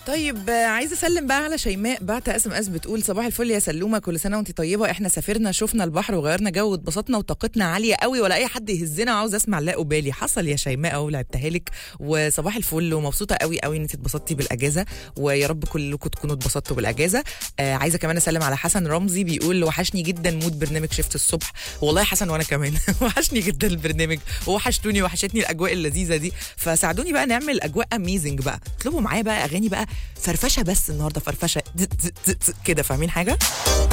طيب آه، عايزه اسلم بقى على شيماء بعت اس ام اس بتقول صباح الفل يا سلومه كل سنه وانت طيبه احنا سافرنا شفنا البحر وغيرنا جو واتبسطنا وطاقتنا عاليه قوي ولا اي حد يهزنا وعاوز اسمع لا قبالي حصل يا شيماء اهو لعبتها لك وصباح الفل ومبسوطه قوي قوي ان انت اتبسطتي بالاجازه ويا رب كلكم تكونوا اتبسطتوا بالاجازه آه عايزه كمان اسلم على حسن رمزي بيقول وحشني جدا مود برنامج شفت الصبح والله يا حسن وانا كمان وحشني جدا البرنامج وحشتوني وحشتني الاجواء اللذيذه دي فساعدوني بقى نعمل اجواء اميزنج بقى اطلبوا معايا بقى اغاني بقى فرفشه بس النهارده فرفشه كده فاهمين حاجه